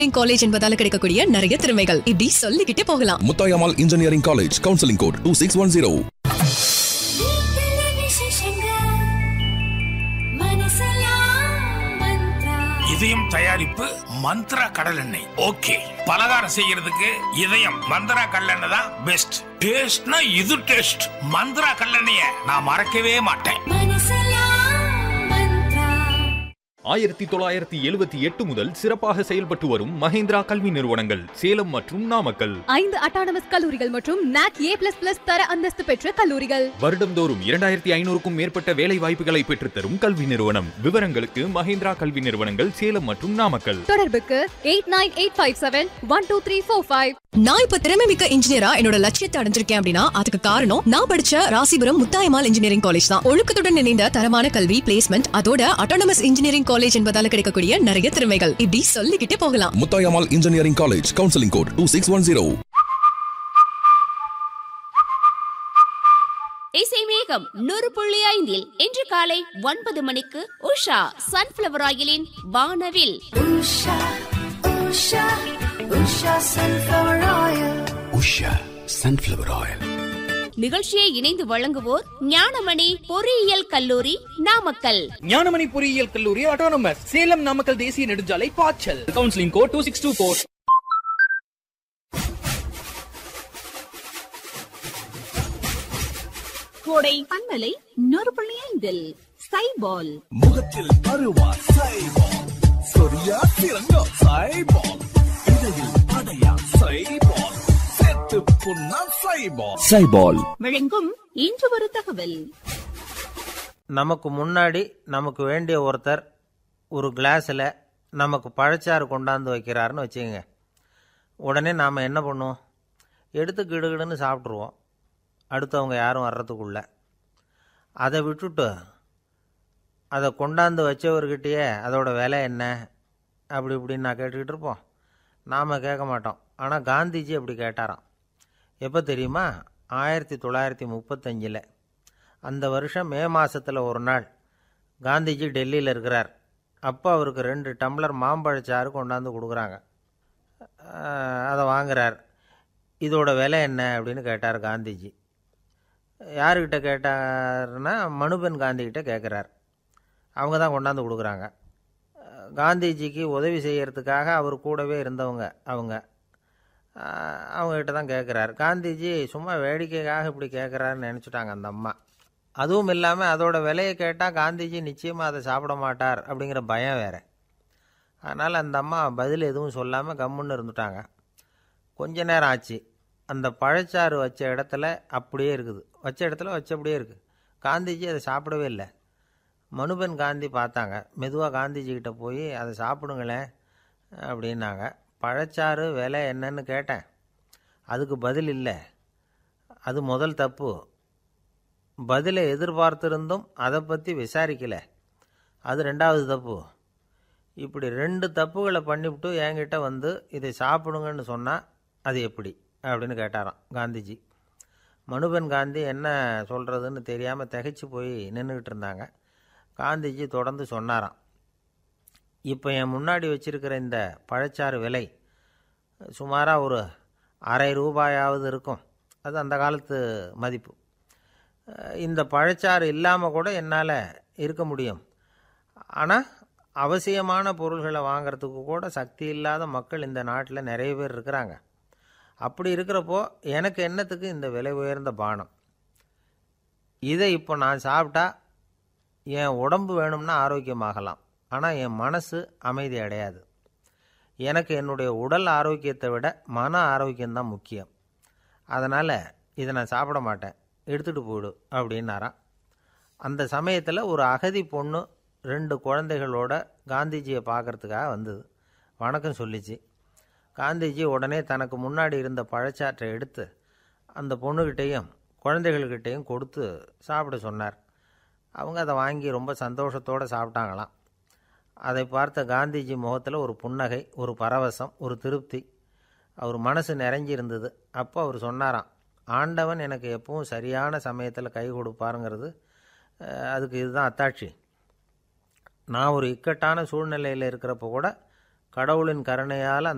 college என்பதால கிடைக்கக்கூடிய நிறைய திறமைகள் இப்படி சொல்லிக்கிட்டே போகலாம் Muthayammal engineering college counselling code two six one zero இதயம் தயாரிப்பு மந்த்ரா கடல் எண்ணெய் ஓகே பலகாரம் செய்யறதுக்கு இதயம் மந்த்ரா கடலெண்ணெய் தான் பெஸ்ட் டேஸ்ட்னா இது டேஸ்ட் மந்த்ரா கடலெண்ணெய நான் மறக்கவே மாட்டேன் ஆயிரத்தி தொள்ளாயிரத்தி எழுபத்தி எட்டு முதல் சிறப்பாக செயல்பட்டு வரும் மஹேந்திரா கல்வி நிறுவனங்கள் சேலம் மற்றும் நாமக்கல் ஐந்து அட்டானமஸ் கல்லூரிகள் மற்றும் நாக் ஏ பிளஸ் பிளஸ் தர அந்தஸ்து பெற்ற கல்லூரிகள் வருடந்தோறும் இரண்டாயிரத்தி ஐநூறுக்கும் மேற்பட்ட வேலை வாய்ப்புகளை பெற்றுத்தரும் கல்வி நிறுவனம் விவரங்களுக்கு மஹேந்திரா கல்வி நிறுவனங்கள் சேலம் மற்றும் நாமக்கல் தொடர்புக்கு eight nine eight five seven one two three four five நான் இப்ப திறமை மிக்க இன்ஜினியரா என்னோட லட்சியத்தை அடைஞ்சிருக்கேன் அப்படின்னா அதுக்கு காரணம் நான் படிச்ச ராசிபுரம் முத்தாயம்மாள் இன்ஜினியரிங் காலேஜ் தான் ஒழுக்கத்துடன் இணைந்த தரமான கல்வி பிளேஸ்மெண்ட் அதோட அட்டானமஸ் இன்ஜினியரிங் காலேஜ் என்பதால கிடைக்கக்கூடிய நிறைய திறமைகள் இப்படி சொல்லிக்கிட்டே போகலாம் Muthayammal engineering college counselling code two six one zero இசை மேகம் நூறு புள்ளி ஐந்தில் இன்று காலை ஒன்பது மணிக்கு உஷா சன்ஃபிளவர் ஆயிலின் வானவில் உஷா சன்ஃப்ளவர் ஆயில் நிகழ்ச்சியை இணைந்து வழங்குவோர் ஞானமணி பொறியியல் கல்லூரி நாமக்கல் ஞானமணி பொறியியல் கல்லூரி ஆட்டோனமஸ் சேலம் நாமக்கல் தேசிய நெடுஞ்சாலை பாய்ச்சல் counselling code two six two four கோடை பண்பலை நூறு புள்ளி ஐந்தில் சைபால் முகத்தில் அருவா சைபால் சொரியா சிறங்கோ சைபால் இடையில் அடையா சைபால் செத்து புண்ணா சைபால் சைபால் வழங்கும் இன்று ஒரு தகவல் நமக்கு முன்னாடி நமக்கு வேண்டிய ஒருத்தர் ஒரு கிளாஸில் நமக்கு பழச்சாறு கொண்டாந்து வைக்கிறாருன்னு வச்சுக்கோங்க உடனே நாம் என்ன பண்ணுவோம் எடுத்து கிடுகிடுன்னு சாப்பிட்ருவோம் அடுத்தவங்க யாரும் வர்றதுக்குள்ள அதை விட்டுட்டு அதை கொண்டாந்து வச்சவர்கிட்டயே அதோட விலை என்ன அப்படி இப்படின்னு நான் கேட்டுக்கிட்டு இருப்போம் நாம் கேட்க மாட்டோம் ஆனால் காந்திஜி அப்படி கேட்டாராம் எப்போ தெரியுமா ஆயிரத்தி தொள்ளாயிரத்தி முப்பத்தஞ்சில் அந்த வருஷம் மே மாதத்தில் ஒரு நாள் காந்திஜி டெல்லியில் இருக்கிறார் அப்போ அவருக்கு ரெண்டு டம்ளர் மாம்பழச்சாறு கொண்டாந்து கொடுக்குறாங்க அஹ் அதை வாங்குறார் இதோட விலை என்ன அப்படின்னு கேட்டார் காந்திஜி யாருக்கிட்ட கேட்டாருன்னா மனுபென் காந்திகிட்ட கேட்குறார் அவங்க தான் கொண்டாந்து கொடுக்குறாங்க அஹ் காந்திஜிக்கு உதவி செய்யறதுக்காக அவர் கூடவே இருந்தவங்க அவங்க அஹ் அவங்ககிட்ட தான் கேட்குறாரு காந்திஜி சும்மா வேடிக்கைக்காக இப்படி கேட்குறாருன்னு நினச்சிட்டாங்க அந்த அம்மா அதுவும் இல்லாமல் அதோட விலையை கேட்டால் காந்திஜி நிச்சயமாக அதை சாப்பிட மாட்டார் அப்படிங்கிற பயம் வேறு அதனால் அந்த அம்மா பதில் எதுவும் சொல்லாமல் கம்முன்னு இருந்துட்டாங்க கொஞ்ச நேரம் ஆச்சு அந்த பழச்சாறு வச்ச இடத்துல அப்படியே இருக்குது வச்ச இடத்துல வச்சபடியே இருக்குது காந்திஜி அதை சாப்பிடவே இல்லை மனுபென் காந்தி பார்த்தாங்க மெதுவாக காந்திஜி கிட்ட போய் அதை சாப்பிடுங்களேன் அப்படின்னாங்க பழச்சாறு விலை என்னன்னு கேட்டேன் அதுக்கு பதில் இல்லை அது முதல் தப்பு பதிலை எதிர்பார்த்திருந்தும் அதை பற்றி விசாரிக்கல அது ரெண்டாவது தப்பு இப்படி ரெண்டு தப்புகளை பண்ணிவிட்டு என்கிட்ட வந்து இதை சாப்பிடுங்கன்னு சொன்னால் அது எப்படி அப்படின்னு கேட்டாராம் காந்திஜி மனுபென் காந்தி என்ன சொல்கிறதுன்னு தெரியாமல் திகைச்சு போய் நின்றுக்கிட்டு இருந்தாங்க காந்திஜி தொடர்ந்து சொன்னாராம் இப்போ என் முன்னாடி வச்சிருக்கிற இந்த பழச்சாறு விலை சுமாராக ஒரு அரை ரூபாயாவது இருக்கும் அது அந்த காலத்து மதிப்பு அஹ் இந்த பழச்சாறு இல்லாமல் கூட என்னால் இருக்க முடியும் ஆனால் அவசியமான பொருள்களை வாங்குறதுக்கு கூட சக்தி இல்லாத மக்கள் இந்த நாட்டில் நிறைய பேர் இருக்கிறாங்க அப்படி இருக்கிறப்போ எனக்கு என்னத்துக்கு இந்த விலை உயர்ந்த பானம் இதை இப்போ நான் சாப்பிட்டா என் உடம்பு வேணும்னா ஆரோக்கியமாகலாம் ஆனால் என் மனசு அமைதி அடையாது எனக்கு என்னுடைய உடல் ஆரோக்கியத்தை விட மன ஆரோக்கியம்தான் முக்கியம் அதனால் இதை நான் சாப்பிட மாட்டேன் எடுத்துகிட்டு போயிடு அப்படின்னாராம் அந்த சமயத்தில் ஒரு அகதி பொண்ணு ரெண்டு குழந்தைகளோட காந்திஜியை பார்க்கறதுக்காக வந்தது வணக்கம் சொல்லிச்சு காந்திஜி உடனே தனக்கு முன்னாடி இருந்த பழச்சாற்றை எடுத்து அந்த பொண்ணுக்கிட்டேயும் குழந்தைகள்கிட்டேயும் கொடுத்து சாப்பிட சொன்னார் அவங்க அதை வாங்கி ரொம்ப சந்தோஷத்தோடு சாப்பிட்டாங்களாம் அதை பார்த்த காந்திஜி முகத்தில் ஒரு புன்னகை ஒரு பரவசம் ஒரு திருப்தி அவர் மனசு நிறைஞ்சி இருந்தது அப்போ அவர் சொன்னாராம் ஆண்டவன் எனக்கு எப்பவும் சரியான சமயத்தில் கை கொடுப்பாருங்கிறது அஹ், அதுக்கு இதுதான் அத்தாட்சி நான் ஒரு இக்கட்டான சூழ்நிலையில் இருக்கிறப்ப கூட கடவுளின் கருணையால் அந்த